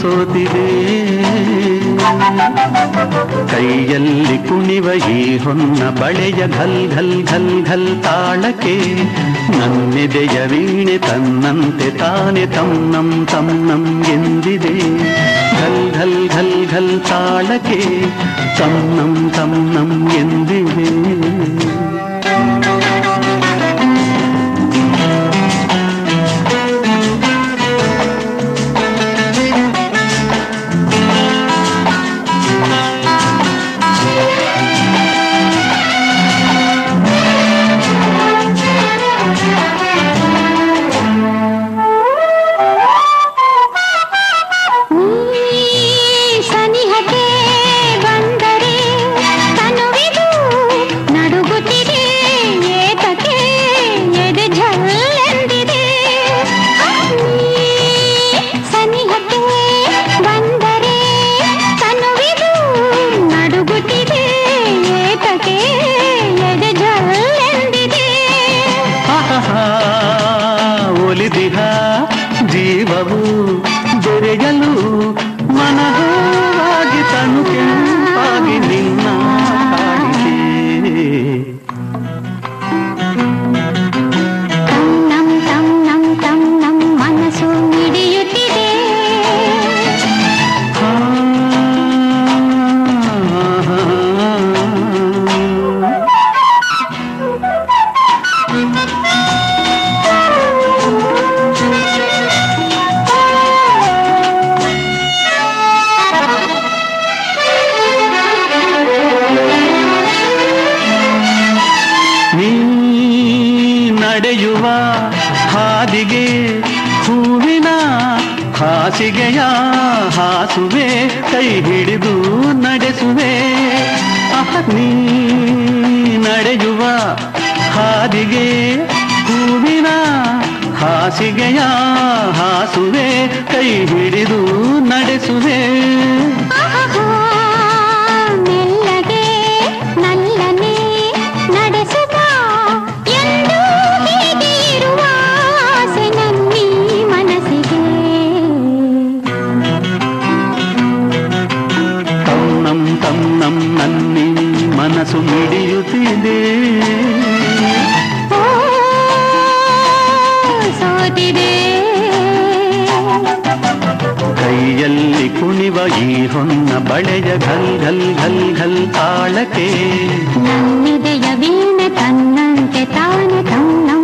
ಸೋತಿದೆ ಕೈಯಲ್ಲಿ ಕುಣಿವ ಈ ಹೊನ್ನ ಬಳೆಯ ಘಲ್ ಘಲ್ ಘಲ್ ಘಲ್ ತಾಳಕ್ಕೆ ನನ್ನೆದೆಯ ವೀಣೆ ತನ್ನಂತೆ ತಾನೆ ತನ್ನಂ ತನ್ನಂ ಎಂದಿದೆ ಘಲ್ ಘಲ್ ಘಲ್ ಘಲ್ ತಾಳಕ್ಕೆ ತನ್ನಂ ತನ್ನಂ ಎಂದಿದೆ ನೀ ಸನಿಹಕ್ಕೆ ಬಂದರೆ ತನುವಿದು ನಡುಗುತ್ತಿದೆ ಏತಕ್ಕೆ ಎದೆ ಝಲ್ಲೆಂದಿದೆ ನೀ ಸನಿಹಕ್ಕೆ ಬಂದರೆ ತನುವಿದು ನಡುಗುತ್ತಿದೆ ಏತಕ್ಕೆ ಎದೆ ಝಲ್ಲೆಂದಿದೆ ಆಹಾ ಒಲಿದಿಹ ಜೀವವು ಬೆರೆಯಲು ಮನವಾಗಿ ತನು ಕೆಂಪಾಗಿ ನಿನ್ನ ಕಾಡಿದೆ ತಂ ನಂ ತಂ ನಂ ತಂ ನಂ ಮನಸ್ಸು ಮಿಡಿಯುತ್ತಿದೆ ನೀ ನಡೆಯುವ ಹಾದಿಗೆ ಹೂವಿನ ಹಾಸಿಗೆಯ ಹಾಸುವೆ ಕೈ ಹಿಡಿದು ನಡೆಸುವೆ ಅಹ ನೀ ನಡೆಯುವ ಹಾದಿಗೆ ಹೂವಿನ ಹಾಸಿಗೆಯ ಹಾಸುವೆ ಕೈ ಹಿಡಿದು ನಡೆಸುವೆ ಆಹಾ, ಮೆಲ್ಲಗೆ ನಲ್ಲನೆ ನಡೆಸುತ್ತ ಎಂದು ಹೀಗೆ ಇರುವ ಆಸೆ ನನ್ನೀ ಮನಸ್ಸಿಗೆ ತನ್ನಂ ತನ್ನಂ ನನ್ನಿ ಮನಸ್ಸು ಮಿಡಿಯುತ್ತಿದೆ ಓ, ಸೋತಿದೆ ಕೈಯಲ್ಲಿ ಕುಣಿವ ಈ ಹೊನ್ನ ಬಳೆಯ ಘಲ್ ಘಲ್ ಘಲ್ ಘಲ್ ತಾಳಕ್ಕೆ ನನ್ನಿದೆಯ ವೀಣೆ ತನ್ನಂತೆ ತಾನೆ ತನ್ನಂ